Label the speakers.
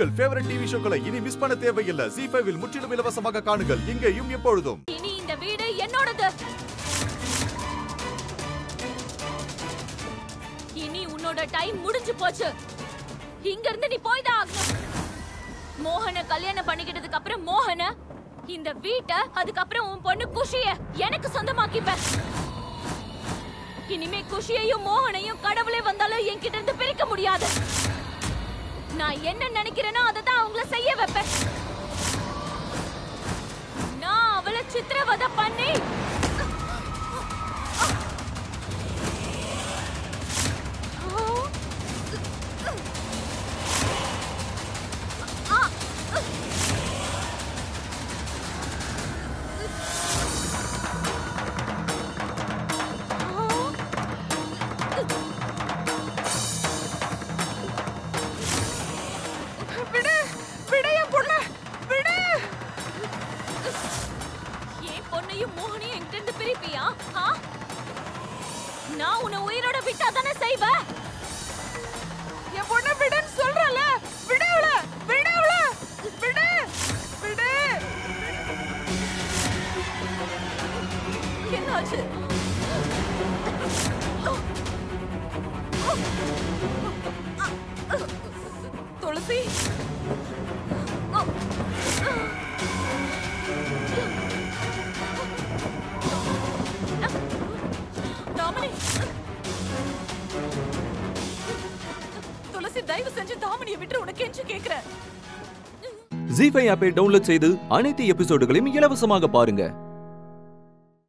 Speaker 1: உங்கள் favourite TV ஷோக்களை இனி miss பண்ண தேவையில்லை ஜி ஃபைவில் முற்றிலும் இலவசமாக காணுங்கள் இங்கேயும் எப்பொழுதும்
Speaker 2: இனி இந்த வீடு என்னோடது இனி உன்னோட டைம் முடிஞ்சு போச்சு இங்க இருந்து நீ போய் தான் ஆகணும் மோகனை கல்யாணம் பண்ணிக்கிட்டதுக்கு அப்புறம் மோகன இந்த வீட்டை அதுக்கப்புறம் உன் பொண்ணு குஷிய எனக்கு சொந்தமாக்கிப்ப இனிமே குஷியையும் மோகனையும் கடவுளே வந்தாலும் என்கிட்ட இருந்து பிரிக்க முடியாது நான் என்ன நினைக்கிறேனோ அதை தான் அவங்கள செய்ய வைப்பேன் நான் அவளை சித்திரவதை பண்ணி
Speaker 3: விடு விடு என் பொண்ணு விடு
Speaker 2: என் பொண்ணையும் மோகனையும் என்கிட்ட இருந்து பிரிப்பியா ஆ? நான் உன்னை உயிரோட விட்டா தானே செய்வேன்
Speaker 3: என் பொண்ணு விடுன்னு சொல்றல விடு அவள விடு அவள விடு விடு
Speaker 2: என்னாச்சு
Speaker 3: துளசி
Speaker 2: தாமரை
Speaker 3: துளசி தயவு செஞ்சு தாமணியை விட்டு உனக்கு கெஞ்சு கேக்குறேன்
Speaker 4: ஜி ஃபைவ் ஆப்பை டவுன்லோட் செய்து அனைத்து எபிசோடுகளையும் இலவசமாக பாருங்க